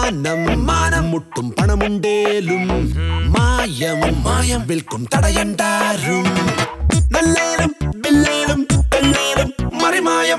മാനം മാനം മുട്ടും പണമുണ്ടേലും മായം മായം വിൽക്കും തടയണ്ടാരും നല്ലേലും ബില്ലേലും പെണ്ണേലും മറിമായം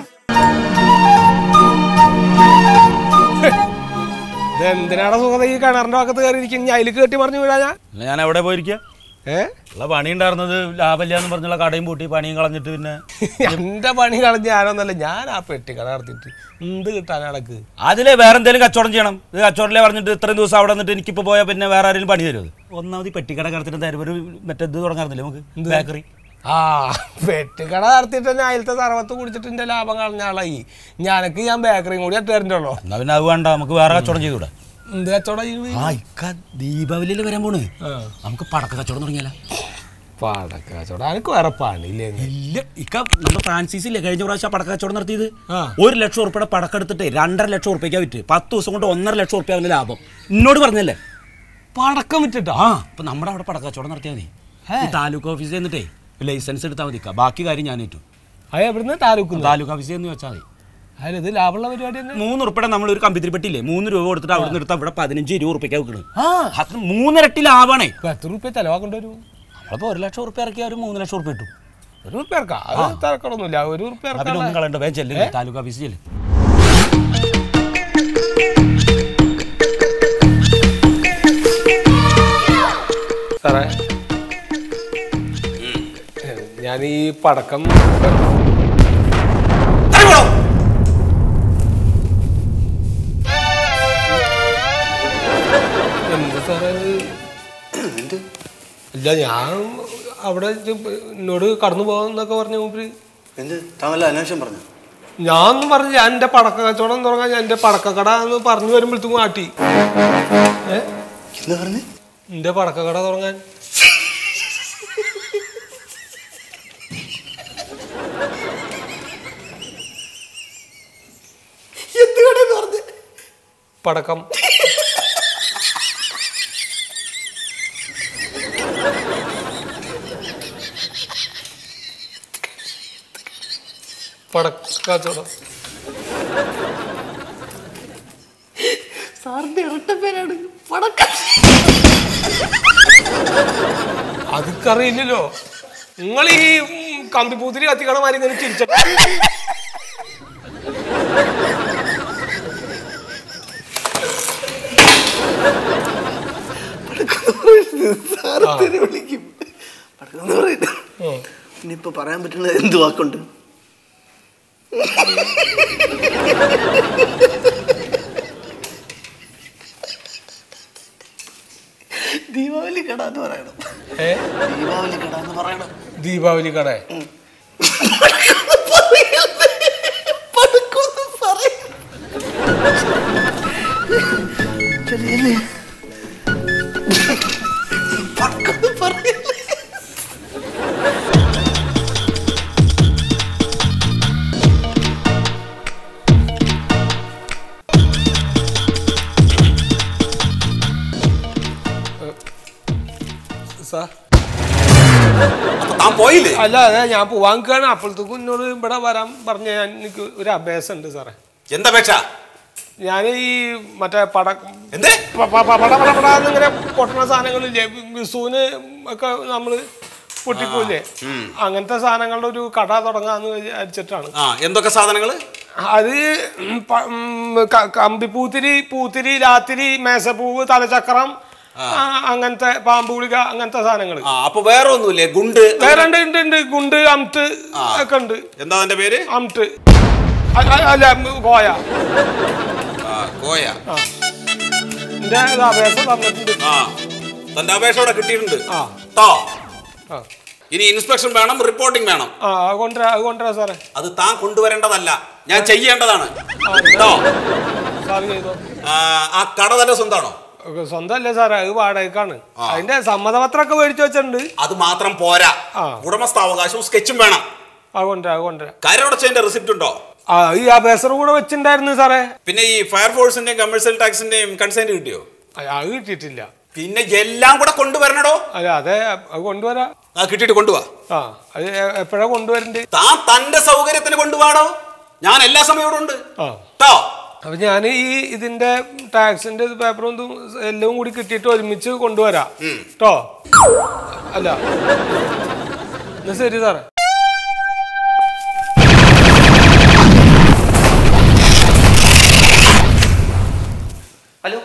എന്തിനാണ് സുഖത ഈ കിണറിന്റെ ഭാഗത്ത് കയറി ഇരിക്കും ഞാൻ അതിൽ കേട്ടി പറഞ്ഞു വീഴാ ഞാൻ ഞാൻ എവിടെ പോയിരിക്കുക ഏ ഉള്ള പണി ഉണ്ടായിരുന്നത് ലാഭമില്ല എന്ന് പറഞ്ഞുള്ള കടയും പൂട്ടി പണിയും കളഞ്ഞിട്ട് പിന്നെ എന്റെ പണി കളഞ്ഞ് ഞാനൊന്നല്ല ഞാൻ ആ പെട്ടിക്കട നടത്തിയിട്ട് എന്ത് കിട്ടാൻ അടക്ക് അതിലെ വേറെ എന്തെങ്കിലും കച്ചവടം ചെയ്യണം ഇത് കച്ചവടത്തിലെ പറഞ്ഞിട്ട് ഇത്രയും ദിവസം അവിടെ നിന്നിട്ട് എനിക്കിപ്പോ പോയാൽ പിന്നെ വേറെ ആരെങ്കിലും പണി തരുമോ ഒന്നാമത് ഈ പെട്ടിക്കട കടത്തിട്ട് തരും ഒരു മറ്റേ ഇത് തുടങ്ങാറില്ലേ നമുക്ക് ബേക്കറി ആ പെട്ടിക്കട നടത്തിയിട്ട് തന്നെ അതിലത്തെ തറവത്ത് കുടിച്ചിട്ട് എന്റെ ലാഭം കളഞ്ഞ ആളായി ഞാനക്ക് ഞാൻ ബേക്കറിയും കൂടി എത്തേണ്ടല്ലോ എന്നാ പിന്നെ അത് വേണ്ട നമുക്ക് വേറെ കച്ചവടം ചെയ്തൂടെ എന്ത് കച്ചവടം ഈ ആ ഇക്ക ദീപാവലിയിൽ വരാൻ പോണ് ആ. നമുക്ക് പടക്ക കച്ചവടം തുടങ്ങിയാലോ പടക്ക കച്ചവടം എനിക്ക് വേറെ പണിയില്ലേ ഇല്ല ഇക്ക നമ്മുടെ ഫ്രാൻസിസ് ഇല്ലേ കഴിഞ്ഞ പ്രാവശ്യം ആ പടക്ക കച്ചവടം നടത്തിയത് ആ. ഒരു ലക്ഷം ഉറുപ്പിയുടെ പടക്കം എടുത്തിട്ട് രണ്ടര ലക്ഷം ഉറുപ്പിക്കാ വിറ്റ് പത്ത് ദിവസം കൊണ്ട് ഒന്നര ലക്ഷം ഉറുപ്പ്യ അവന്റെ ലാഭം എന്നോട് പറഞ്ഞല്ലേ പടക്കം വിറ്റിട്ടാ ആ അപ്പൊ നമ്മുടെ അവിടെ പടക്ക കച്ചവടം നടത്തിയാൽ മതി ഈ താലൂക്ക് ഓഫീസിൽ എന്നിട്ടേ ലൈസൻസ് എടുത്താൽ മതി ഇക്ക. ബാക്കി കാര്യം ഞാൻ ഏറ്റു അത് എവിടുന്ന് താലൂക്കുന്നു താലൂക്ക് ഓഫീസിൽ എന്ന് വെച്ചാൽ മതി അതിലിത് ലാഭമുള്ള പരിപാടി തന്നെ മൂന്ന് ഉറുപ്പിയുടെ നമ്മൾ ഒരു കമ്പ്യൂട്ടർ പെട്ടില്ലേ മൂന്ന് രൂപ കൊടുത്തിട്ട് അവിടെ നിന്ന് എടുത്താൽ ഇവിടെ പതിനഞ്ച് ഇരുപത് ഉറുപ്പിക്കാ വെക്കണ് ആ അത് മൂന്നിരട്ടി ലാഭമാണേ ഇപ്പൊ എത്ര റുപ്യ ചെലവാക്കേണ്ടി വരും നമ്മളിപ്പോ ഒരു ലക്ഷം ഉറുപ്പ്യ ഇറക്കിയാൽ ഒരു മൂന്ന് ലക്ഷം ഉറുപ്പ്യ കിട്ടും ഒരു റുപ്യ ഇറക്കാം അത് തിരക്കണമൊന്നുമില്ല ഒരു റുപ്യ അതിന് ഇറക്കാം ഒന്നും കളയണ്ട വേഗം ചെല്ലുക താലൂക്ക് ഓഫീസിൽ ചെല്ലും സാറേ ഞാൻ ഈ പടക്കം എന്ത് സാറേ ഇത്? ഇല്ല ഞാൻ അവിടെ ഇത് എന്നോട് കടന്നു പോകാന്നൊക്കെ പറഞ്ഞ മൂപ്പര് എന്ത് താമല്ല അന്വേഷണം പറഞ്ഞു ഞാൻ ഒന്നും പറഞ്ഞു ഞാൻ എന്റെ പടക്ക കച്ചവടം തുടങ്ങാൻ ഞാൻ എന്റെ പടക്കക്കട എന്ന് പറഞ്ഞു വരുമ്പോഴത്തേക്കും മാറ്റി ഏ എന്താ പറഞ്ഞു എന്റെ പടക്കക്കട തുടങ്ങാൻ പടക്കം പടക്കച്ചവടം സാറിന്റെ ഇരട്ട പേരാണ് പടക്കം അതൊക്കറിയില്ലല്ലോ നിങ്ങൾ ഈ ഉം, കമ്പിപ്പൂത്തിരി കത്തിക്കണ മാതിരി ഇങ്ങനെ ചിരിച്ചിട്ട് സാറ് തെറി വിളിക്കും പടക്കം എന്ന് പറയുന്നത് ഇനിയിപ്പോ പറയാൻ പറ്റുന്ന എന്ത് വാക്കുണ്ട് ദീപാവലി കട എന്ന് പറയണം ഏ ദീപാവലി കട എന്ന് പറയണം ദീപാവലി കട പടക്കം എന്ന് പറയണം ചെറിയല്ലേ പടക്കം എന്ന് പറയല്ലേ സാർ താൻ പോയില്ലേ അല്ല അതെ ഞാൻ പോവാൻ നിൽക്കുകയാണ് അപ്പോഴത്തേക്കും എന്നോട് ഇവിടെ വരാൻ പറഞ്ഞ ഞാൻ എനിക്ക് ഒരു അഭ്യാസം ഉണ്ട് സാറേ എന്താ പേക്ഷ ഞാൻ ഈ മറ്റേ പട എന്തേ പ- പ- പ- പട പട പടാന്ന് ഇങ്ങനെ പൊട്ടണ സാധനങ്ങളില്ലേ വിസുവിന് ഒക്കെ നമ്മള് പൊട്ടിക്കൂലേ അങ്ങനത്തെ സാധനങ്ങളുടെ ഒരു കട തുടങ്ങാന്ന് വിചാരിച്ചിട്ടാണ് ആ എന്തൊക്കെ സാധനങ്ങള് അത് ഉം പ- ഉം ക- കമ്പിപ്പൂത്തിരി പൂത്തിരി രാത്തിരി മേശപ്പൂവ് തലചക്രം ആ, അങ്ങനത്തെ പാമ്പ് ഗുളിക അങ്ങനത്തെ സാധനങ്ങൾ ആ അപ്പൊ വേറെ ഒന്നുമില്ലേ ഗുണ്ട് വേറെ ഉണ്ട് ഉണ്ട് ഉണ്ട് ഗുണ്ട് അംട്ട് ഒക്കെ ഉണ്ട് എന്താ അതിന്റെ പേര് അംട്ട് അ- അ- അല്ല ഉം, കോയ കോയ എന്റെ ഇത് അപേക്ഷ തന്നിട്ടുണ്ട് ആ തന്റെ അപേക്ഷ അവിടെ കിട്ടിയിട്ടുണ്ട് ആ ട്ടോ ആ ഇനി ഇൻസ്പെക്ഷൻ വേണം റിപ്പോർട്ടിംഗ് വേണം ആ അത് കൊണ്ടുവരാ അത് കൊണ്ടുവരാ സാറേ അത് താൻ കൊണ്ടുവരേണ്ടതല്ല ഞാൻ ചെയ്യേണ്ടതാണ് ട്ടോ സാറ് ചെയ്തോ ആ, ആ കട തന്നെ സ്വന്തമാണോ ഒക്കെ സ്വന്തമല്ലേ സാറേ അത് വാടകയ്ക്കാണ് അതിന്റെ സമ്മതപത്രമൊക്കെ മേടിച്ചു വെച്ചിട്ടുണ്ട് അത് മാത്രം പോരാ ആ. ഉടമസ്ഥാവകാശവും സ്കെച്ചും വേണം അത് കൊണ്ടുവരാ അത് കൊണ്ടുവരാ കരടച്ചതിന്റെ റിസിപ്റ്റ് ഉണ്ടോ ആ ഈ അപേക്ഷ കൂടെ വെച്ചിട്ടുണ്ടായിരുന്നു സാറേ പിന്നെ ഈ ഫയർഫോഴ്സിന്റെയും കമേഴ്സ്യൽ ടാക്സിന്റെയും കൺസെന്റ് കിട്ടിയോ ആ, അത് കിട്ടിയിട്ടില്ല പിന്നെ എല്ലാം കൂടെ കൊണ്ടുവരണടോ അല്ല അതെ അത് കൊണ്ടുവരാ ആ കിട്ടിയിട്ട് കൊണ്ടുപോവാ ആ അത് എപ്പോഴാ കൊണ്ടുവരണ്ട് താൻ തന്റെ സൗകര്യത്തിന് കൊണ്ടുപോവാടോ ഞാൻ എല്ലാ സമയവും ഇവിടെ ഉണ്ട് ആ ട്ടോ അപ്പൊ ഞാൻ ഈ ഇതിന്റെ ടാക്സിന്റെ പേപ്പറും ഇതും എല്ലാം കൂടി കിട്ടിയിട്ട് ഒരുമിച്ച് കൊണ്ടുവരാം കേട്ടോ അല്ല എന്നാ ശരി സാറേ ഹലോ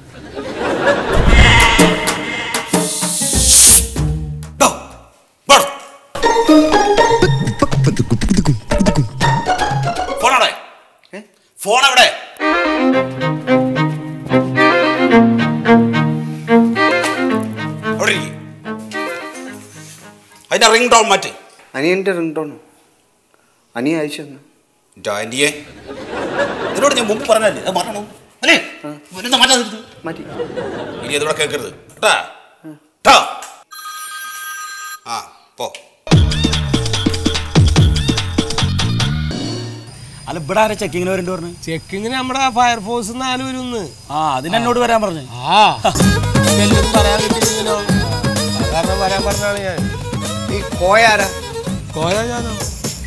ഫോൺ അവിടെ ഫോൺ അവിടെ അവിടെ ഇരിക്ക്. അതിന്റെ റിംഗ് ടോൺ മാറ്റ് അനിയൻ്റെ റിംഗ് ടോൺ അനിയ അയച്ചു തന്നു ആന്റിയെ ഇതിനോട് ഞാൻ മുമ്പ് പറഞ്ഞല്ലേ അത് മാറണോ അല്ലേ എന്താ മാറ്റാതിരുന്നത് മാറ്റി ഇനി അതിവിടെ കേൾക്കരുത് കേട്ടാ ട്ടാ. ആ പോ അല്ല ഇവിടെ ആരെ ചെക്കിങ്ങിന് വരേണ്ടി പറഞ്ഞു ചെക്കിങ്ങിന് നമ്മുടെ ഫയർഫോഴ്സ് നാല് വരുന്ന് ആ അതിന് എന്നോട് വരാൻ പറഞ്ഞു ആ എല്ലാം പറയാൻ കിട്ടിയില്ലെങ്കിലോ അത് കാരണം വരാൻ പറഞ്ഞാണ് ഞാൻ നീ കോയാരാ കോയ ഞാനോ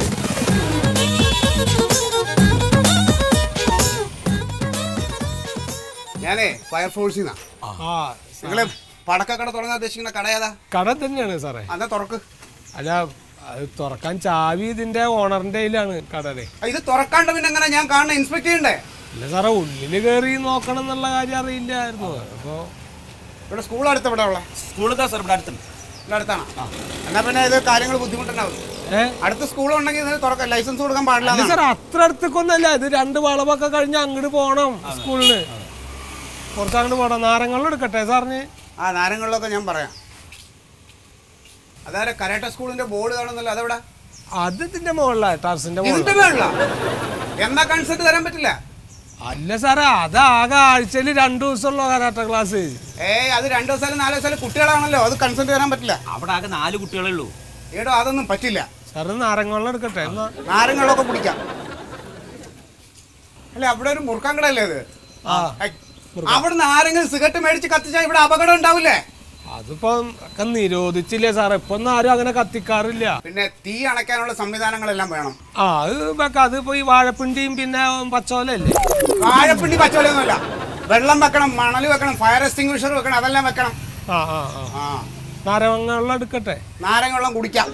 ഞാനേ ഫയർഫോഴ്സിൽ നിന്നാ ആ നിങ്ങള് പടക്കക്കട തുടങ്ങാൻ ഉദ്ദേശിക്കുന്ന കട ഏതാ കട തന്നെയാണ് സാറേ അന്നാ തുറക്ക് അല്ല അത് തുറക്കാൻ ചാവി ഇതിന്റെ ഓണറിന്റെ കയ്യിലാണ് കടയുടെ ആ, ഇത് തുറക്കാണ്ട് പിന്നെ എങ്ങനെ ഞാൻ കാണുന്ന ഇൻസ്പെക്ട് ചെയ്യണ്ടേ അല്ല സാറേ ഉള്ളില് കയറി നോക്കണം എന്നുള്ള കാര്യം അറിയില്ലായിരുന്നു അപ്പൊ ഇവിടെ സ്കൂൾ അടുത്ത് ഇവിടെ ഉള്ള സ്കൂളിൽ സാർ ഇവിടെ അടുത്തുണ്ട് ഇവിടെ അടുത്താണ് എന്നാ പിന്നെ ഇത് കാര്യങ്ങൾ ബുദ്ധിമുട്ടുണ്ടാവും ഏ അടുത്ത സ്കൂൾ ഉണ്ടെങ്കിൽ ഇത് തുറക്കാൻ ലൈസൻസ് കൊടുക്കാൻ പാടില്ല അല്ല എന്നാണ്. സാർ അത്ര അടുത്തേക്കൊന്നല്ല ഇത് രണ്ട് വളവൊക്കെ കഴിഞ്ഞ് അങ്ങോട്ട് പോണം സ്കൂളിന് കുറച്ച് അങ്ങോട്ട് പോണം നാരങ്ങളും എടുക്കട്ടെ സാറിന് ആ നാരങ്ങളിലൊക്കെ ഞാൻ പറയാം അതായത് കരാട്ട സ്കൂളിന്റെ ബോർഡ് കാണുന്നല്ലോ അതെവിടെ അത് ഇതിന്റെ മുകളിലാണ് ടാർസിന്റെ ഇതിന്റെ മുകളിൽ മേളില എന്നാ കൺസെന്റ് തരാൻ പറ്റില്ല അല്ല സാറേ അത് ആകെ ആഴ്ചയിൽ രണ്ടു ദിവസമുള്ള കരാട്ട ക്ലാസ് ഏയ് അത് രണ്ടു ദിവസം നാല് ദിവസം കുട്ടികളാണല്ലോ അത് കൺസെന്റ് തരാൻ പറ്റില്ല അവിടെ ആകെ നാല് കുട്ടികളേ ഉള്ളൂ ഏടോ അതൊന്നും പറ്റില്ല സാറ് നാരങ്ങളും എടുക്കട്ടെ എന്നാ നാരങ്ങളൊക്കെ കുടിക്കാം അല്ല അവിടെ ഒരു മുറുക്കാൻ കടയല്ലേ ഇത് ആ ഐ, അവിടുന്ന് ആരെങ്കിലും സിഗരറ്റ് മേടിച്ച് കത്തിച്ചാൽ ഇവിടെ അപകടം ഉണ്ടാവില്ലേ അതിപ്പോ ഒക്കെ നിരോധിച്ചില്ലേ സാറേ ഇപ്പൊ ഒന്നും ആരും അങ്ങനെ കത്തിക്കാറില്ല പിന്നെ തീ അണയ്ക്കാനുള്ള സംവിധാനങ്ങളെല്ലാം വേണം ആ അത് വെക്കാം അതിപ്പോ ഈ വാഴപ്പിണ്ടിയും പിന്നെ പച്ചോലല്ലേ വാഴപ്പിണ്ടി പച്ചവലൊന്നുമല്ല വെള്ളം വെക്കണം മണൽ വെക്കണം ഫയർ എക്സ്റ്റിംഗ്വിഷർ വെക്കണം അതെല്ലാം വെക്കണം ആ ആ ആ ആ നാരങ്ങളും എടുക്കട്ടെ നാരങ്ങ വെള്ളം കുടിക്കാം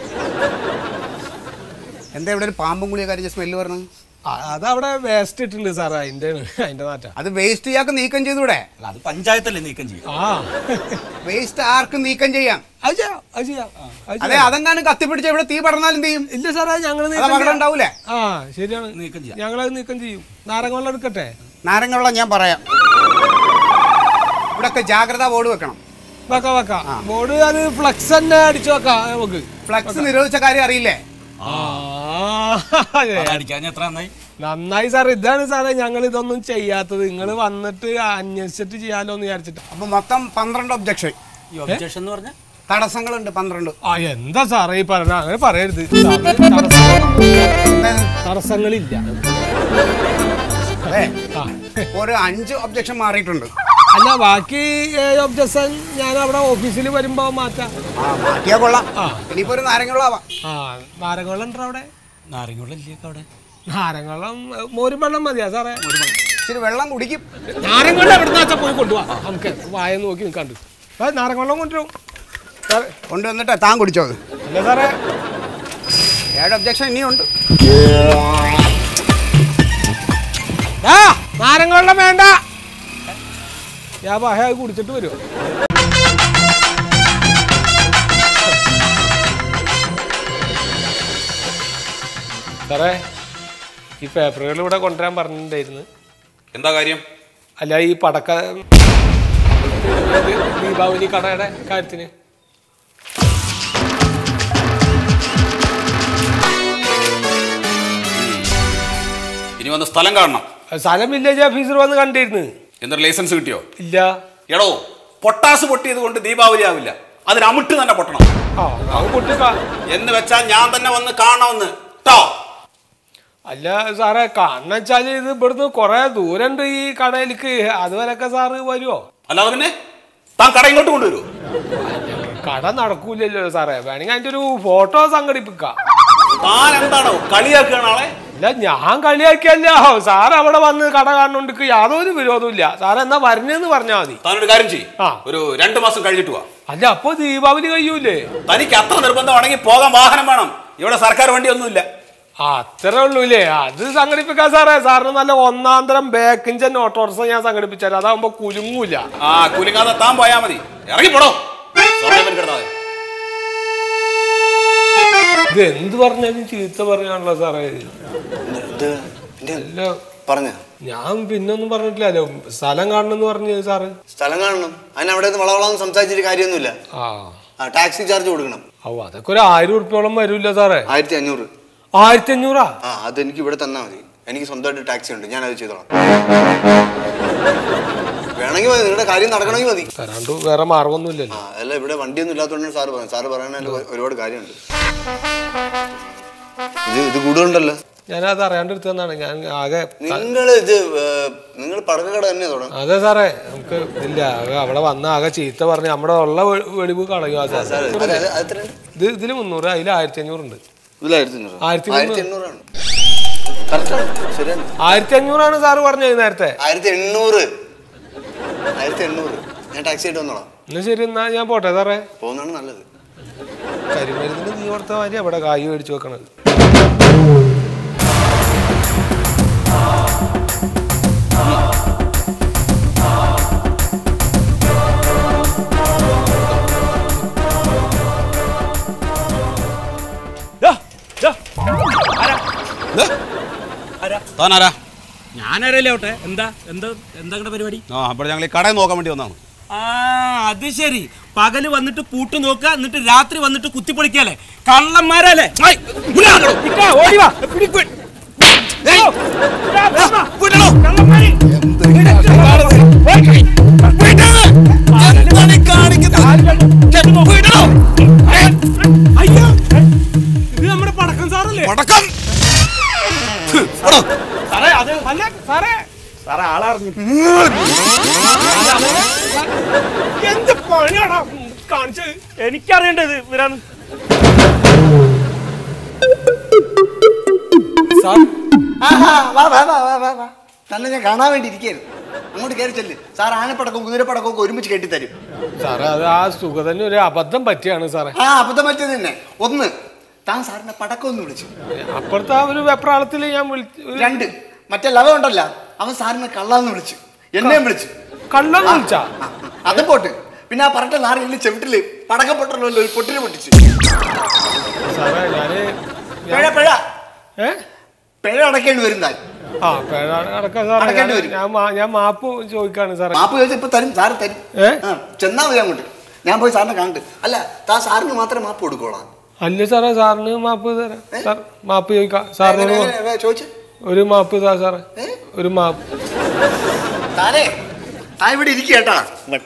എന്താ ഇവിടെ ഒരു പാമ്പും ഗുളിയെ കരിച്ച സ്മെല്ല് പറഞ്ഞത് ആ, അതവിടെ വേസ്റ്റ് ഇട്ടുണ്ട് സാറേ അതിന്റെ അതിന്റെ നാറ്റ അത് വേസ്റ്റ് ഇയാൾക്ക് നീക്കം ചെയ്തൂടെ അല്ല അത് പഞ്ചായത്തല്ലേ നീക്കം ചെയ്യും ആ വേസ്റ്റ് ആർക്കും നീക്കം ചെയ്യാം അത് ചെയ്യാം അത് ചെയ്യാം അത് അതെ ചെയ്യാം. അതെങ്ങാനും കത്തിപ്പിടിച്ച ഇവിടെ തീ പടർന്നാൽ എന്ത് ചെയ്യും ഇല്ല സാറേ ഞങ്ങൾ അത് അപകടം ഉണ്ടാവൂലേ ആ ശരിയാണ് നീക്കം ചെയ്യാം. ഞങ്ങളത് നീക്കം ചെയ്യും നാരങ്ങളും എടുക്കട്ടെ നാരങ്ങ വെള്ളം ഞാൻ പറയാം ഇവിടൊക്കെ ജാഗ്രതാ ബോർഡ് വെക്കണം വെക്കാം വെക്കാം ബോർഡ് അത് ഫ്ലക്സ് തന്നെ അടിച്ചു വെക്കാം നമുക്ക് ഫ്ലക്സ് നിരോധിച്ച കാര്യം അറിയില്ലേ ആ അതെ. അടിക്കാൻ എത്ര നന്നായി നന്നായി സാർ ഇതാണ് സാറേ ഞങ്ങൾ ഇതൊന്നും ചെയ്യാത്തത് നിങ്ങൾ വന്നിട്ട് അന്വേഷിച്ചിട്ട് ചെയ്യാലോ എന്ന് വിചാരിച്ചിട്ട് അപ്പൊ മൊത്തം പന്ത്രണ്ട് ഒബ്ജക്ഷൻ ഈ ഒബ്ജക്ഷൻ എന്ന് പറഞ്ഞാൽ തടസ്സങ്ങളുണ്ട് പന്ത്രണ്ട് ആ എന്താ സാറേ ഈ പറഞ്ഞ അങ്ങനെ പറയരുത് സാറിന് തടസ്സങ്ങൾ- എന്തായാലും തടസ്സങ്ങളില്ല അതെ ആ ഒരു അഞ്ച് ഒബ്ജക്ഷൻ മാറിയിട്ടുണ്ട് അല്ല ബാക്കി ഒബ്ജക്ഷൻ ഞാൻ അവിടെ ഓഫീസിൽ വരുമ്പോ മാറ്റാം ആ മാറ്റിയാ കൊള്ളാം ആ. ഇനിയിപ്പോ ഒരു നാരങ്ങ വെള്ളം ആവാം ആ നാരങ്ങളും ഉണ്ടോ അവിടെ നാരങ്ങളുള്ള അവിടെ നാരങ്ങളും മോരും വെള്ളം മതിയാ സാറേ ഇച്ചിരി വെള്ളം കുടിക്കും നാരങ്ങളും എവിടെ നിന്നാ പോയി കൊണ്ടുപോവാ നമുക്ക് വായ നോക്കി നിൽക്കാണ്ട് ആ നാരങ്ങളും കൊണ്ടുവരും സാറേ കൊണ്ടുവന്നിട്ട് താൻ കുടിച്ചോ അത് അല്ല സാറേ ഏഴ് ഒബ്ജക്ഷൻ ഇനിയുണ്ട് ആ നാരങ്ങളും വേണ്ട ഞാൻ വായ കുടിച്ചിട്ട് വരുമോ സാറേ ഈ പേപ്പറുകൾ ഇവിടെ കൊണ്ടുവരാൻ പറഞ്ഞിട്ടുണ്ടായിരുന്നു എന്താ കാര്യം അല്ല ഈ പടക്ക ദീപാവലി കടയുടെ കാര്യത്തിന് ഇനി വന്ന് സ്ഥലം കാണണം സ്ഥലം വില്ലേജ് ഓഫീസർ വന്ന് കണ്ടിരുന്നു എന്നിട്ട് ലൈസൻസ് കിട്ടിയോ ഇല്ല എടോ പൊട്ടാസ് പൊട്ടിയത് കൊണ്ട് ദീപാവലി ആവില്ല അതിന് അമിട്ട് തന്നെ പൊട്ടണം ആ അത് പൊട്ടിക്ക എന്ന് വെച്ചാൽ ഞാൻ തന്നെ വന്ന് കാണണമെന്ന് ട്ടോ അല്ല സാറേ കാണുന്ന വെച്ചാല് ഇത് ഇവിടുന്ന് കൊറേ ദൂരണ്ട് ഈ കടയിലേക്ക് അതുവരെയൊക്കെ സാറ് വരുമോ അല്ലാതെ പിന്നെ താൻ കട ഇങ്ങോട്ട് കൊണ്ടുവരുമോ കട നടക്കൂലല്ലോ സാറേ വേണമെങ്കിൽ അതിന്റെ ഒരു ഫോട്ടോ സംഘടിപ്പിക്കാം താൻ എന്താണോ കളിയാക്കുകയാണ് ആളെ ഇല്ല ഞാൻ കളിയാക്കിയല്ല സാർ അവിടെ വന്ന് കട കാണുന്നോണ്ട് യാതൊരു വിരോധമില്ല സാർ എന്നാ വരണേന്ന് പറഞ്ഞാ മതി താനൊരു കാര്യം ചെയ്യും ആ. ഒരു രണ്ടു മാസം കഴിഞ്ഞിട്ട് വാ അല്ല അപ്പൊ ദീപാവലി കഴിയൂലേ തനിക്ക് അത്ര നിർബന്ധമാണെങ്കിൽ പോകാൻ വാഹനം വേണം ഇവിടെ സർക്കാർ വണ്ടിയൊന്നുമില്ല ആ, അത്രേ ഉള്ളൂല്ലേ അത് സംഘടിപ്പിക്കാം സാറേ സാറിന് നല്ല ഒന്നാം തരം ബേക്കിഞ്ചൻ ഓട്ടോറിക്ഷ ഞാൻ സംഘടിപ്പിച്ചാൽ അതാവുമ്പോ കുലുങ്ങൂല ആ കുലുങ്ങാതെ താൻ പോയാ മതി ഇറങ്ങി പോടോ സമയം മെനക്കെടുത്താതെ. ഇത് എന്ത് പറഞ്ഞാലും ചീത്ത പറയാണല്ലോ സാറേ ഇത് പിന്നെ അല്ല പറഞ്ഞ ഞാൻ പിന്നൊന്നും പറഞ്ഞിട്ടില്ലല്ലോ സ്ഥലം കാണണമെന്ന് പറഞ്ഞു സാറ് സ്ഥലം കാണണം അതിന് അവിടെ നിന്ന് വളവളാന്ന് സംസാരിച്ചിട്ട് കാര്യമൊന്നുമില്ല ആ ആ ടാക്സി ചാർജ് കൊടുക്കണം ഓ അതൊക്കെ ഒരു ആയിരം ഉറുപ്പ്യോളം വരൂല്ല സാറേ ആയിരത്തി അഞ്ഞൂറ് ആയിരത്തി അഞ്ഞൂറാ ആ അത് എനിക്ക് ഇവിടെ തന്നാൽ മതി എനിക്ക് സ്വന്തമായിട്ട് ടാക്സി ഉണ്ട് ഞാൻ അത് ചെയ്തോളാം വേണമെങ്കിൽ മതി നിങ്ങളുടെ കാര്യം നടക്കണമെങ്കിൽ മതി തരാണ്ട് വേറെ മാർഗമൊന്നുമില്ലല്ലോ ആ അല്ല ഇവിടെ വണ്ടിയൊന്നും ഇല്ലാത്തതുകൊണ്ടാണ് സാറ് പറയുന്നത് സാറ് പറയുന്നതിൽ ഒരുപാട് കാര്യമുണ്ട് ഇത് ഇത് കൂടുതലുണ്ടല്ലോ ഞാനത് അറിയാണ്ട് എടുത്തതാണ് ഞാൻ ആകെ നിങ്ങൾ ഇത് നിങ്ങൾ പടക്കക്കട തന്നെ തുടങ്ങും അതെ സാറേ നമുക്ക് ഇല്ല ആകെ അവിടെ വന്ന ആകെ ചീത്ത പറഞ്ഞ് നമ്മുടെ ഉള്ള വെ- വെളിവ് കളയും ആ സാർ സാർ അത് അത് എത്രയുണ്ട് ഇത് ഇതില് മുന്നൂറ് അതിൽ ആയിരത്തി അഞ്ഞൂറുണ്ട് ഇതിൽ ആയിരത്തി അഞ്ഞൂറ് ആയിരത്തി ആയിരത്തി എണ്ണൂറാണ് കറക്റ്റാണ് ശരിയാണ് ആയിരത്തി അഞ്ഞൂറാണ് സാറ് പറഞ്ഞത് നേരത്തെ ആയിരത്തി എണ്ണൂറ് ആയിരത്തി എണ്ണൂറ് ഞാൻ ടാക്സി ആയിട്ട് വന്നോളാം എന്നാ ശരി എന്നാ ഞാൻ പോട്ടെ സാറേ പോകുന്നതാണ് നല്ലത് കരിമരുന്നിന് നീ കൊടുത്ത മാതിരി അവിടെ കായ് മേടിച്ചു വെക്കണത് താനാരാ ഞാനറിയില്ല ഓട്ടെ എന്താ എന്താ എന്താ ഇങ്ങടെ പരിപാടി ആ അപ്പോൾ ഞങ്ങൾ ഈ കടയിൽ നോക്കാൻ വേണ്ടി വന്നതാണ് ആ അത് ശരി പകല് വന്നിട്ട് പൂട്ട് നോക്കുക എന്നിട്ട് രാത്രി വന്നിട്ട് കുത്തിപ്പൊളിക്കല്ലേ കള്ളന്മാരല്ലേ ഐ, ഉള്ളാടോ, ഇക്കാ, ഓടി വാ, പിടി, പിടി. ഓ, ഇതാ, വേഗം വാ. കള്ളന്മാര്. അയ്യോ ഇത് നമ്മുടെ പടക്കം സാറല്ലേ പടക്കം സാറേ അത് അല്ല സാറേ സാറേ ആളറിഞ്ഞു എന്ത് പണിയാടാ കാണിച്ചത് എനിക്കറിയേണ്ടത് ഇവരാണ് സാർ ആഹാ, വാ വാ വാ വാ വാ വാ തന്നെ ഞാൻ കാണാൻ വേണ്ടി ഇരിക്കുകയായിരുന്നു അങ്ങോട്ട് കയറി ചെല്ല് സാർ ആനപ്പടക്കവും കുതിരപ്പടക്കവും ഒക്കെ ഒരുമിച്ച് കെട്ടിത്തരും സാറേ അത് ആ സുഗതന് ഒരു അബദ്ധം പറ്റിയാണ് സാറേ ആ അബദ്ധം പറ്റിയത് തന്നെ ഒന്ന് താൻ സാറിനെ പടക്കം ഒന്ന് വിളിച്ചു അപ്പുറത്തെ ആ ഒരു വെപ്രാളത്തിൽ ഞാൻ വിളിച്ചു ഒരു രണ്ട് മറ്റേ ലവ ഉണ്ടല്ല അവൻ സാറിനെ കള്ളാന്ന് വിളിച്ചു എന്നെയും വിളിച്ചു കള്ളം വിളിച്ചാ ആ, അത് പോട്ട് പിന്നെ ആ പറട്ട നാറിയിൽ ചെവിട്ടില് പടക്കം പൊട്ടല്ലോ ഒരു പൊട്ടിന് പൊട്ടിച്ചു സാറേ ഞാന് പിഴ പിഴ ഏ പിഴ അടക്കേണ്ടി വരുന്നായി ആ പേഴ അടക്കാം സാറേ അടക്കേണ്ടി ഞാൻ- വരും. ഞാൻ മാ- ഞാൻ മാപ്പ് ചോദിക്കാണ് സാറേ മാപ്പ് ചോദിച്ചാൽ ഇപ്പൊ തരും സാറ് തരും ഏ? ആ, ചെന്നാ മതി അങ്ങോട്ട് ഞാൻ പോയി സാറിനെ കണ്ടിട്ട് അല്ല താ സാറിന് മാത്രമേ മാപ്പ് കൊടുക്കോളാം അല്ല സാറേ സാറിന് മാപ്പ് തരാം സാർ മാപ്പ് ചോദിക്കാം സാറിനോട് മാ- ചോദിച്ചു ഒരു മാപ്പ് താ സാറേ ഏ? ഒരു മാപ്പ് താനേ താൻ ഇവിടെ ഇരിക്കുക കേട്ടാ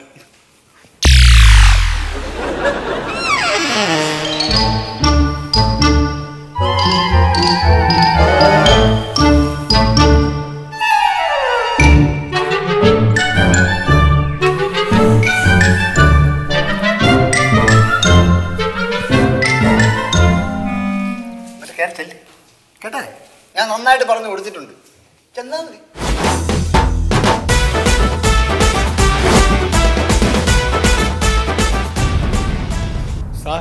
എന്നിട്ട് കയറി ചെല്ല്. കേട്ടാ ഞാൻ നന്നായിട്ട് പറഞ്ഞു കൊടുത്തിട്ടുണ്ട് ചെന്നാ മതി സാർ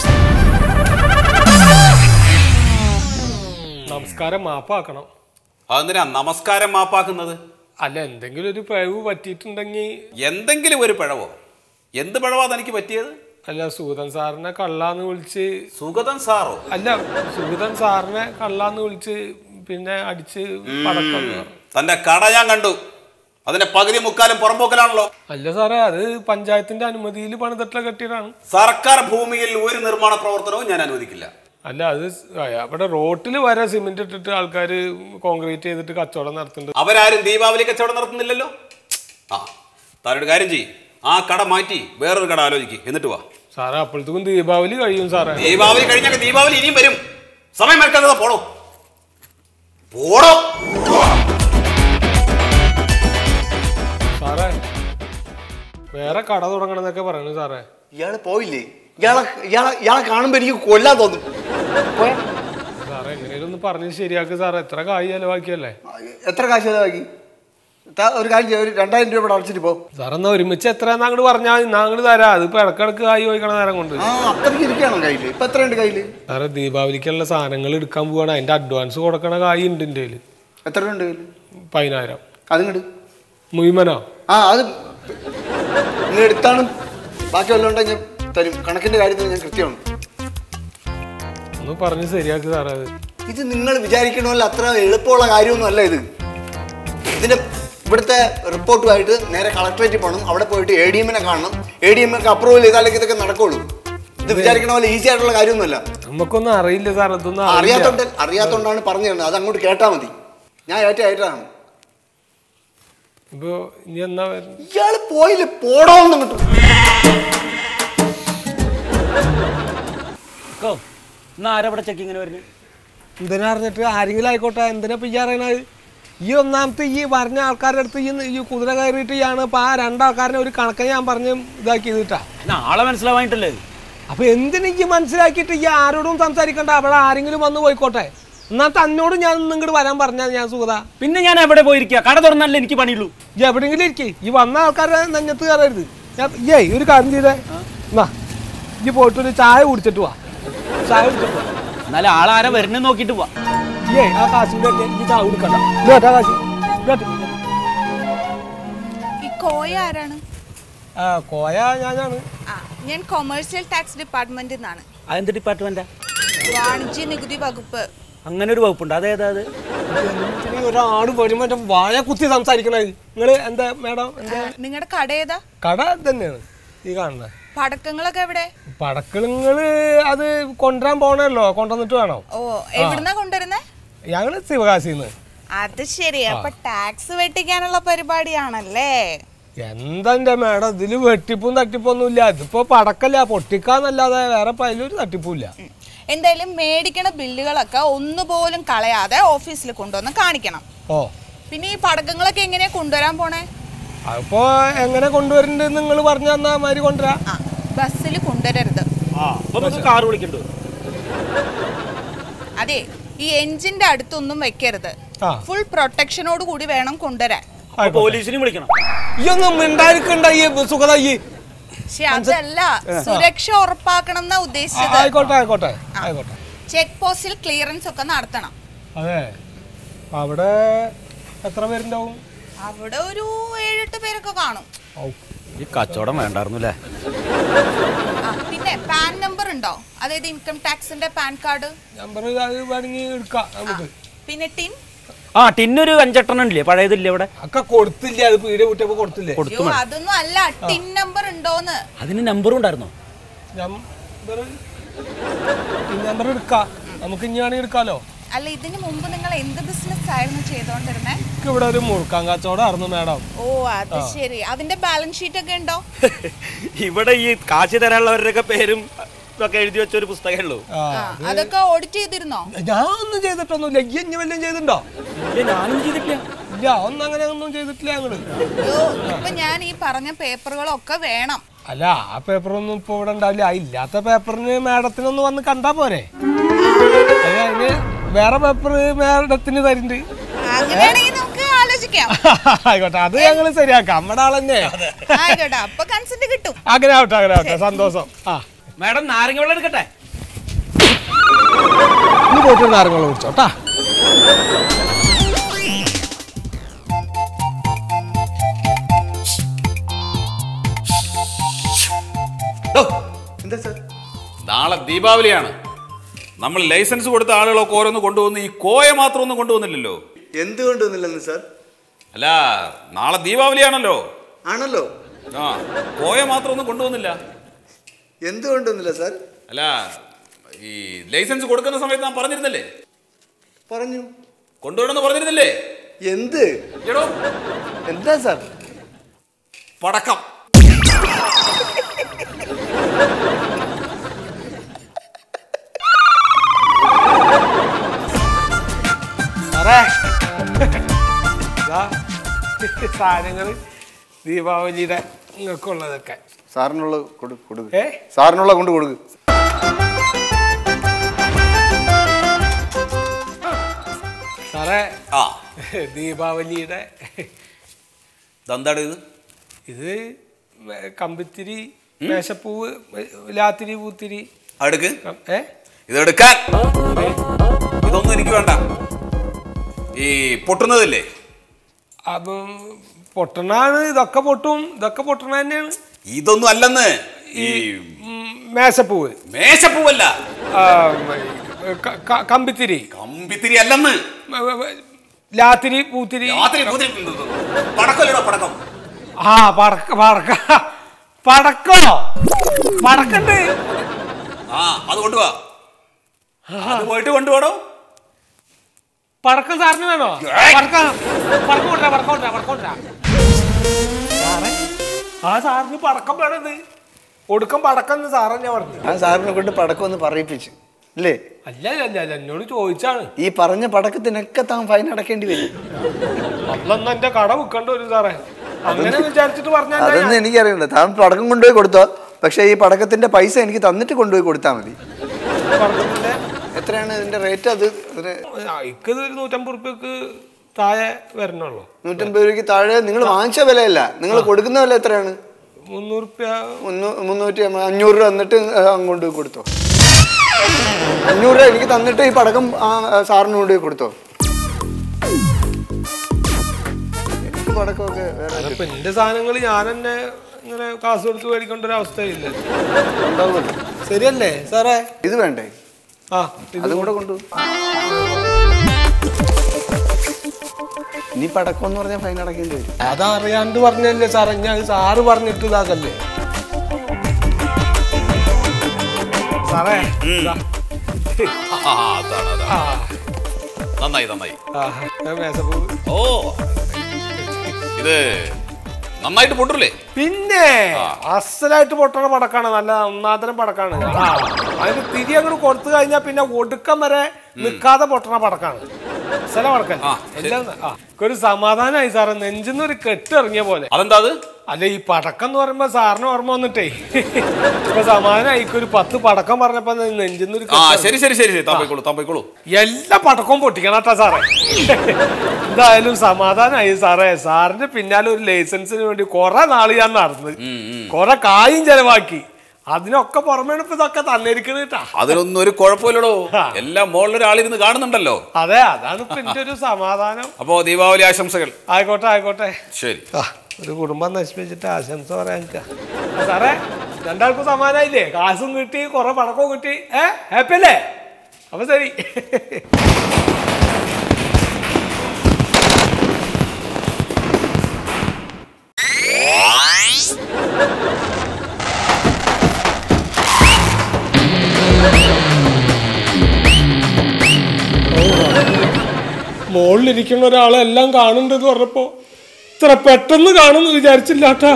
നമസ്കാരം മാപ്പാക്കണം അതെന്തിനാ നമസ്കാരം മാപ്പാക്കുന്നത് അല്ല എന്തെങ്കിലും ഒരു പിഴവ് പറ്റിയിട്ടുണ്ടെങ്കിൽ എന്തെങ്കിലും ഒരു പിഴവോ എന്ത് പിഴവാ തനിക്ക് പറ്റിയത് അല്ല സൂതൻ സാറിനെ കള്ളാന്ന് വിളിച്ച് സുഗതൻ സാറോ അല്ല സുഗതൻ സാറിനെ കള്ളാന്ന് വിളിച്ച് പിന്നെ അടിച്ച് പടക്കം എന്ന് പറഞ്ഞു. തന്റെ കട ഞാൻ കണ്ടു അതിന്റെ പകുതി മുക്കാലും പുറമ്പോക്കലാണല്ലോ അല്ല സാറേ അത് പഞ്ചായത്തിന്റെ അനുമതിയിൽ പണിതിട്ടുള്ള കെട്ടിയതാണ് സർക്കാർ ഭൂമിയിൽ ഒരു നിർമ്മാണ പ്രവർത്തനവും ഞാൻ അനുവദിക്കില്ല അല്ല അത് സ് അവിടെ റോട്ടിൽ വരെ സിമെന്റ് ഇട്ടിട്ട് ആൾക്കാർ കോൺക്രീറ്റ് ചെയ്തിട്ട് കച്ചവടം നടത്തുന്നുണ്ട് അവരാരും ദീപാവലി കച്ചവടം നടത്തുന്നില്ലല്ലോ ആ താനൊരു കാര്യം ചെയ്യ് ആ കട മാറ്റി വേറൊരു കട ആലോചിക്ക് എന്നിട്ട് വാ സാറേ അപ്പോഴത്തേക്കും ദീപാവലി കഴിയും സാറേ ദീപാവലി കഴിഞ്ഞാൽ ദീപാവലി ഇനിയും വരും സമയം മെനക്കാതെ പോടോ പോടോ സാറേ വേറെ കട തുടങ്ങണം എന്നൊക്കെ പറയുന്നു സാറേ ഇയാള് പോയില്ലേ ഇയാളെ ഇയാളെ ഇയാളെ കാണുമ്പോ എനിക്ക് കൊല്ലാൻ തോന്നും പോയാ? സാറേ എങ്ങനെയും ഒന്ന് പറഞ്ഞ് ശരിയാക്ക് സാർ എത്ര കായ് ചെലവാക്കിയല്ലേ എത്ര കാശ് ചെലവാക്കി താ ഒരു കാര്യം ചെയ്യ്, ഒരു രണ്ടായിരം രൂപ ഇവിടെ അടച്ചിട്ട് പോ സാർ എന്നാ ഒരുമിച്ച് എത്രയാന്ന് അങ്ങോട്ട് പറഞ്ഞാൽ ഇന്നാ അങ്ങോട്ട് തരാം അതിപ്പോ ഇടക്കിടക്ക് കായ് ചോദിക്കണ നേരം കൊണ്ട് ആ അത്രയ്ക്ക് ഇരിക്കണം കയ്യിൽ ഇപ്പൊ എത്രയുണ്ട് കയ്യിൽ സാറേ ദീപാവലിക്കുള്ള സാധനങ്ങൾ എടുക്കാൻ പോവാണ് അതിന്റെ അഡ്വാൻസ് കൊടുക്കണ കായ് ഉണ്ട് എൻ്റെ കയ്യില് എത്രയുണ്ട് കയ്യിൽ പതിനായിരം അതിങ്ങട് മുയ്മനോ ആ അത് നിങ്ങൾ എടുത്താണ് ബാക്കി വല്ലതും ഉണ്ടെങ്കിൽ തരും കണക്കിന്റെ കാര്യത്തിൽ ഞാൻ കൃത്യമാണ് ഒന്ന് പറഞ്ഞ് ശരിയാക്ക് സാറേ അത് ഇത് നിങ്ങൾ വിചാരിക്കണ പോലെ അത്ര എളുപ്പമുള്ള കാര്യമൊന്നും അല്ല ഇത് ഇതിന്റെ ഇവിടുത്തെ റിപ്പോർട്ടുമായിട്ട് നേരെ കളക്ടറേറ്റിൽ പോകണം അവിടെ പോയിട്ട് എ ഡി എമ്മിനെ കാണണം എ ഡി എം ഒക്കെ അപ്രൂവൽ ചെയ്താലേക്ക് ഇതൊക്കെ നടക്കുള്ളൂ ഇത് വിചാരിക്കണ പോലെ ഈസി ആയിട്ടുള്ള കാര്യമൊന്നുമല്ല നമുക്കൊന്നും അറിയില്ല സാർ ഇതൊന്നും അറിയില്ല അറിയാത്തോണ്ട് അറിയാത്തോണ്ടാണ് പറഞ്ഞു തരുന്നത് അത് അങ്ങോട്ട് കേട്ടാൽ മതി ഞാൻ ഏറ്റ ഏറ്റതാണ് ഇപ്പൊ ഇനി എന്നാ വരുന്നത് ഇയാള് പോയില്ലേ പോടോന്ന് കിട്ടും എന്നാ ആരാ ഇവിടെ ചെക്കിങ്ങിന് വരുന്നത് എന്തിനാ അറിഞ്ഞിട്ട് ആരെങ്കിലും ആയിക്കോട്ടെ എന്തിനാ ഇപ്പൊ ഈ അറിയണത് ഈ ഒന്നാമത്തെ ഈ പറഞ്ഞ ആൾക്കാരുടെ അടുത്ത് ഈ ഈ കുതിര കയറിയിട്ട് ഇയാണ് ഇപ്പൊ ആ രണ്ടാൾക്കാരനെ ഒരു കണക്കിന് ഞാൻ പറഞ്ഞ് ഇതാക്കി ചെയ്തിട്ടാ ആളെ മനസ്സിലാവായിട്ടല്ലേ അപ്പൊ എന്തിനു ഈ മനസ്സിലാക്കിയിട്ട് ഈ ആരോടും സംസാരിക്കണ്ട അവിടെ ആരെങ്കിലും വന്ന് പോയിക്കോട്ടെ എന്നാ തന്നോട് ഞാൻ ഇങ്ങോട്ട് വരാൻ പറഞ്ഞാൽ ഞാൻ സുഖത പിന്നെ ഞാൻ എവിടെ പോയിരിക്കുക കട തുറന്നാലേ എനിക്ക് പണിയുള്ളൂ ഈ എവിടെയെങ്കിലും ഇരിക്കേ ഈ വന്ന ആൾക്കാരെ നെഞ്ഞത്ത് കയറരുത് ഞാൻ ഏയ് ഒരു കാര്യം ചെയ്തേ എന്നാ ഈ പോയിട്ട് ഒരു ചായ കുടിച്ചിട്ട് വാ ചായ കുടിച്ചിട്ട് വാ എന്നാലും ആളാരാ വരുന്നത് നോക്കിയിട്ട് പോവാ ഏയ് ആ കാശിന്റെ ഈ ചായ കുടിക്കണ്ട ഇങ്ങോട്ടാ കാശി ഇങ്ങോട്ട് ഈ കോയ ആരാണ് ആ കോയ ഞാനാണ് ആ ഞാൻ കൊമേഴ്സ്യൽ ടാക്സ് ഡിപ്പാർട്ട്മെന്റിൽ നിന്നാണ് അതെന്ത് ഡിപ്പാർട്ട്മെന്റാ വാണിജ്യ നികുതി വകുപ്പ് അങ്ങനെ ഒരു വകുപ്പുണ്ട് അതേതാ അത് ഇനി ഒരാട് വരുമ്പോ മറ്റേ വാഴ കുത്തി സംസാരിക്കണത് നിങ്ങള് എന്താ മേഡം എന്താ നിങ്ങളുടെ കട ഏതാ കട തന്നെയാണ് ഈ കാണുന്നത് പടക്കങ്ങളൊക്കെ എവിടെ പടക്കളങ്ങള് അത് കൊണ്ടുവരാൻ പോണല്ലോ കൊണ്ടുവന്നിട്ട് വേണോ ഓ എവിടുന്നാ കൊണ്ടുവരുന്നേ ഞങ്ങള് ശിവകാശിന്ന് അത് ശരി അപ്പൊ ടാക്സ് വെട്ടിക്കാനുള്ള പരിപാടിയാണല്ലേ എന്താ എന്റെ മേഡം ഇതില് വെട്ടിപ്പും തട്ടിപ്പൊന്നും ഇല്ല ഇതിപ്പോ പടക്കല്ല പൊട്ടിക്കാന്നല്ലാതെ വേറെ ഇപ്പൊ അതിലൊരു തട്ടിപ്പും ഉം. എന്തായാലും മേടിക്കണ ബില്ലുകളൊക്കെ ഒന്നുപോലും കളയാതെ ഓഫീസിൽ കൊണ്ടുവന്ന് കാണിക്കണം ഓ പിന്നെ ഈ പടക്കങ്ങളൊക്കെ എങ്ങനെയാ കൊണ്ടുവരാൻ പോണേ അതിപ്പോ എങ്ങനെ കൊണ്ടുവരുന്നുണ്ട് നിങ്ങൾ പറഞ്ഞു തന്നാ മാതിരി കൊണ്ടുവരാ ആ ബസ്സിൽ കൊണ്ടുവരരുത് ആ അപ്പൊ നമുക്ക് കാർ വിളിക്കണ്ടോ അതെ ഈ എഞ്ചിന്റെ അടുത്തൊന്നും വെക്കരുത് ആ. ഫുൾ പ്രൊട്ടക്ഷനോട് കൂടി വേണം കൊണ്ടുവരാൻ ആയിക്കോട്ടെ. പോലീസിനെ വിളിക്കണം ഈ ഒന്നും മിണ്ടായിരിക്കണ്ട ഈ സുഖത ഈ പക്ഷെ അതല്ല സുരക്ഷ ഉറപ്പാക്കണം എന്നാ ആ, ഉദ്ദേശിച്ചത് ആയിക്കോട്ടെ ആയിക്കോട്ടെ ആയിക്കോട്ടെ ചെക്ക് പോസ്റ്റിൽ ക്ലിയറൻസ് ഒക്കെ നടത്തണം അതെ അവിടെ എത്ര പേരുണ്ടാവും അവിടെ ഒരു ഏഴെട്ട് പേരൊക്കെ കാണും ഔ. ഈ കച്ചവടം വേണ്ടായിരുന്നു അല്ലേ ആ, പിന്നെ പാൻ നമ്പർ ഉണ്ടോ അതായത് ഇൻകം ടാക്സിന്റെ പാൻ കാർഡ് നമ്പർ അത് വേണമെങ്കിൽ എടുക്കാം നമുക്ക് പിന്നെ ടിൻ ആ ടിന്നൊരു അഞ്ചെട്ടെണ്ണം ഇല്ലേ പഴയതില്ലേ അവിടെ ഒക്കെ കൊടുത്തില്ല അത് പീടിയ വിട്ടപ്പോ കൊടുത്തില്ലേ അയ്യോ അതൊന്നും അല്ല ടിൻ നമ്പർ ഉണ്ടോന്ന് അതിന് നമ്പറും ഉണ്ടായിരുന്നോ നമ്പർ നമ്പർ എടുക്കാം നമുക്ക് ഇനി വേണമെങ്കിൽ എടുക്കാലോ അല്ല ഇതിനു മുമ്പ് നിങ്ങൾ എന്ത് ബിസിനസ് ആയിരുന്നു ചെയ്തോണ്ടിരുന്നേ എനിക്ക് ഇവിടെ ഒരു മുറുക്കാൻ കച്ചവടം ആയിരുന്നു മാഡം ഓ അത് ശരി അതിന്റെ ബാലൻസ് ഷീറ്റ് ഒക്കെ ഉണ്ടോ ഇവിടെ ഈ കാശ് തരാനുള്ളവരുടെയൊക്കെ പേരും ഒക്കെ എഴുതി വെച്ച ഒരു പുസ്തകമേ ഉള്ളൂ ആ ആ, അതൊക്കെ ഓഡിറ്റ് ചെയ്തിരുന്നോ ഞാൻ ഒന്നും ചെയ്തിട്ടൊന്നുമില്ല ഈ ഇനി വല്ലതും ചെയ്തിട്ടുണ്ടോ ഇല്ല, ഞാനും ചെയ്തിട്ടില്ല ഇല്ല ഒന്നും അങ്ങനെ ഒന്നും ചെയ്തിട്ടില്ല ഞങ്ങള് അയ്യോ ഇപ്പൊ ഞാൻ ഈ പറഞ്ഞ പേപ്പറുകളൊക്കെ വേണം അല്ല ആ പേപ്പറൊന്നും ഇപ്പൊ ഇവിടെ ഉണ്ടാവില്ല ആ ഇല്ലാത്ത പേപ്പറിന് മാഡത്തിനൊന്ന് വന്ന് കണ്ടാ പോരെ അയ്യ, അതിന് വേറെ പേപ്പർ മാഡത്തിന് തരുന്നുണ്ട് അങ്ങനെയാണെങ്കിൽ നമുക്ക് ആലോചിക്കാം ആയിക്കോട്ടെ അത് ഞങ്ങൾ ശരിയാക്കാം നമ്മുടെ ആളെന്നെ ആയിക്കോട്ടെ അപ്പൊ കൺസെന്റ് കിട്ടും അങ്ങനെ ആവട്ടെ അങ്ങനെ ആവട്ടെ സന്തോഷം ആ മാഡം നാരങ്ങ വെള്ളം എടുക്കട്ടെ നീ പോയിട്ട് നാരങ്ങളും കുടിച്ചോട്ടാ എന്താ സാർ നാളെ ദീപാവലിയാണ് നമ്മൾ ലൈസൻസ് കൊടുത്ത ആളുകളൊക്കെ ഓരോന്ന് കൊണ്ടുവന്ന് ഈ കോയ മാത്രം ഒന്നും കൊണ്ടുവന്നില്ലല്ലോ എന്തുകൊണ്ട് വന്നില്ലെന്ന് സാർ അല്ല നാളെ ദീപാവലിയാണല്ലോ ആണല്ലോ ആ കോയ മാത്രം ഒന്നും കൊണ്ടുവന്നില്ല എന്തുകൊണ്ട് വന്നില്ല സാർ അല്ല ഈ ലൈസൻസ് കൊടുക്കുന്ന സമയത്ത് ഞാൻ പറഞ്ഞിരുന്നില്ലേ പറഞ്ഞു കൊണ്ടുവരണമെന്ന് പറഞ്ഞിരുന്നില്ലേ എന്ത് എടോ എന്താ സാർ പടക്കം സാറേ സാധനങ്ങൾ ദീപാവലിയുടെ നിങ്ങൾക്കുള്ളതൊക്കെ സാറിനുള്ള കൊടു കൊടുക്ക് ഏ സാറിനുള്ള കൊണ്ട് കൊടുക്ക് സാറേ ആ ദീപാവലിയുടെ ഇതെന്താണ് ഇത് ഇത് മേ- കമ്പിത്തിരി മേശപ്പൂവ് ലാത്തിരി പൂത്തിരി അടുക്ക് കം- ഏ ഇതെടുക്കാൻ ഇതൊന്നും എനിക്ക് വേണ്ട ഈ പൊട്ടുന്നതില്ലേ അപ്പം പൊട്ടണാണ് ഇതൊക്കെ പൊട്ടും ഇതൊക്കെ പൊട്ടണ തന്നെയാണ് ഇതൊന്നും അല്ലെന്ന് ഈ ഉം, മേശപ്പൂവ് മേശപ്പൂവല്ല ആ, ക- ക- കമ്പിത്തിരി കമ്പിത്തിരി അല്ലെന്ന് ലാത്തിരി പൂത്തിരി രാത്രി പൂത്തിരി പടക്കല്ലടോ പടക്കം ആ പടക്ക പടക്ക പടക്കോ പടക്കണ്ട് ആ അത് കൊണ്ടുപോവാ അത് പോയിട്ട് കൊണ്ടുപോടോ പടക്കം സാറിന് വേണോ പടക്കം പടക്കം കൊണ്ടാ പടക്കം കൊണ്ടാ പടക്കം കൊണ്ടാ സാറേ ആ സാറിന് പടക്കം വേണത് ഒടുക്കം പടക്കം എന്ന് സാറന്നെ പറഞ്ഞു ആ സാറിനെ കൊണ്ട് പടക്കം ഒന്ന് പറയിപ്പിച്ചു അല്ലേ അല്ല അല്ല അല്ല എന്നോട് ചോദിച്ചാണ് ഈ പറഞ്ഞ പടക്കത്തിനൊക്കെ താൻ ഫൈൻ അടക്കേണ്ടി വരും അല്ലന്ന് എന്റെ കട വിൽക്കണ്ട ഒരു സാറേ അങ്ങനെ വിചാരിച്ചിട്ട് പറഞ്ഞാൽ അതൊന്നും എനിക്കറിയില്ല താൻ പടക്കം കൊണ്ടുപോയി കൊടുത്തോ പക്ഷേ ഈ പടക്കത്തിന്റെ പൈസ എനിക്ക് തന്നിട്ട് കൊണ്ടുപോയി കൊടുത്താൽ മതി പടക്കത്തിന്റെ എത്രയാണ് ഇതിന്റെ റേറ്റ് അത് അതിന് ഇക്കത് ഒരു നൂറ്റമ്പത് റുപ്യക്ക് താഴെ വരണുള്ളൂ നൂറ്റമ്പത് രൂപയ്ക്ക് താഴെ നിങ്ങൾ വാങ്ങിച്ച വിലയല്ല നിങ്ങൾ കൊടുക്കുന്ന വില എത്രയാണ് മുന്നൂറ് റുപ്യ മുന്നൂ- മുന്നൂറ്റി അമ്പത് അഞ്ഞൂറ് രൂപ തന്നിട്ട് അങ്ങോട്ട് പോയി കൊടുത്തോ അഞ്ഞൂറ് രൂപ എനിക്ക് തന്നിട്ട് ഈ പടക്കം ആ സാറിന് കൊണ്ടുപോയി കൊടുത്തോ എനിക്ക് പടക്കമൊക്കെ വേറെ ഇപ്പൊ എന്റെ സാധനങ്ങൾ ഞാൻ തന്നെ ഇങ്ങനെ കാശ് കൊടുത്ത് മേടിക്കേണ്ട ഒരു അവസ്ഥയില്ല ഉണ്ടാവുമല്ലോ ശരിയല്ലേ സാറേ ഇത് വേണ്ടേ ആ ഇത് അതും കൂടെ കൊണ്ടു ഇനി പടക്കം എന്ന് പറഞ്ഞാൽ ഫൈൻ അടക്കേണ്ടി വരും അതറിയാണ്ട് പറഞ്ഞല്ലേ സാറേ ഞാൻ സാറ് പറഞ്ഞിട്ട് ഇതാക്കല്ലേ സാറേ ഇതാ. ആ, അതാണ് അതാണ് ആ, നന്നായി നന്നായി ആ, ഞാൻ മേശപ്പൂവ് ഓ ഇത് നന്നായിട്ട് പൊട്ടൂലേ പിന്നെ അസലായിട്ട് പൊട്ടണ പടക്കാണ് നല്ല ഒന്നാന്തരം പടക്കാണ് ആ അതിന് തിരി അങ്ങോട്ട് കൊടുത്തു കഴിഞ്ഞാൽ പിന്നെ ഒടുക്കം വരെ നിൽക്കാതെ പൊട്ടണ പടക്കാണ് അസല പടക്കൻ ആ, എല്ലാം ആ ഒരു സമാധാനമായി സാറേ നെഞ്ചിന്ന് ഒരു കെട്ട് ഇറങ്ങിയ പോലെ അതെന്താ അത് അല്ല ഈ പടക്കം എന്ന് പറയുമ്പോ സാറിന് ഓർമ്മ വന്നിട്ടേ ഇപ്പൊ സമാധാനമായി ഒരു പത്ത് പടക്കം പറഞ്ഞപ്പോ നെഞ്ചിന്ന് ഒരു ആ കെട്ട് ശരി ശരി ശരി ശരി താമ്പോയിക്കോളൂ താമ്പോയിക്കോളൂ എല്ലാ പടക്കവും പൊട്ടിക്കണം കേട്ടോ സാറേ എന്തായാലും സമാധാനമായി സാറേ സാറിന്റെ പിന്നാലെ ഒരു ലൈസൻസിന് വേണ്ടി കുറെ നാള് ഞാൻ നടന്ന് കുറെ കായും ചെലവാക്കി അതിനൊക്കെ പുറമേ ഇപ്പൊ ഇതൊക്കെ തന്നിരിക്കുന്നത് കേട്ടാ അതിലൊന്നും ഒരു കുഴപ്പമില്ലടോ ആ. എല്ലാം മുകളിലൊരാളിരുന്ന് കാണുന്നുണ്ടല്ലോ അതെ അതാണ് ഇപ്പൊ എന്റെ ഒരു സമാധാനം അപ്പോ ദീപാവലി ആശംസകൾ ആയിക്കോട്ടെ ആയിക്കോട്ടെ ശരി ആ, ഒരു കുടുംബം നശിപ്പിച്ചിട്ട് ആശംസ പറയാൻ നിക്കാ. ആ, സാറേ രണ്ടാൾക്കും സമാധാനായില്ലേ കാശും കിട്ടി കുറെ പടക്കവും കിട്ടി ഏ ഹാപ്പി അല്ലേ അപ്പൊ ശരി മുകളിലിരിക്കുന്ന ഒരാളെ എല്ലാം കാണുന്നുണ്ടെന്ന് പറഞ്ഞപ്പോ ഇത്ര പെട്ടെന്ന് കാണുമെന്ന് വിചാരിച്ചില്ലാട്ടാ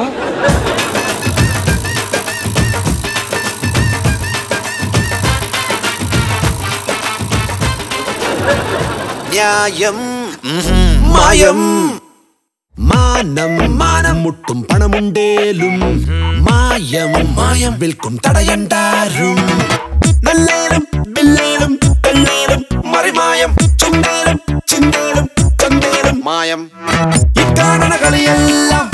ന്യായം മായം മാനം മാനം മുട്ടും പണമുണ്ടേലും മായം മായം വിൽക്കും തടയണ്ടാരും നല്ലേലും ബില്ലേലും കല്ലേലും മറിമായം ചുണ്ടേലും ചിന്തേലും ചന്തേലും മായം ഇക്കാണണ കളിയെല്ലാം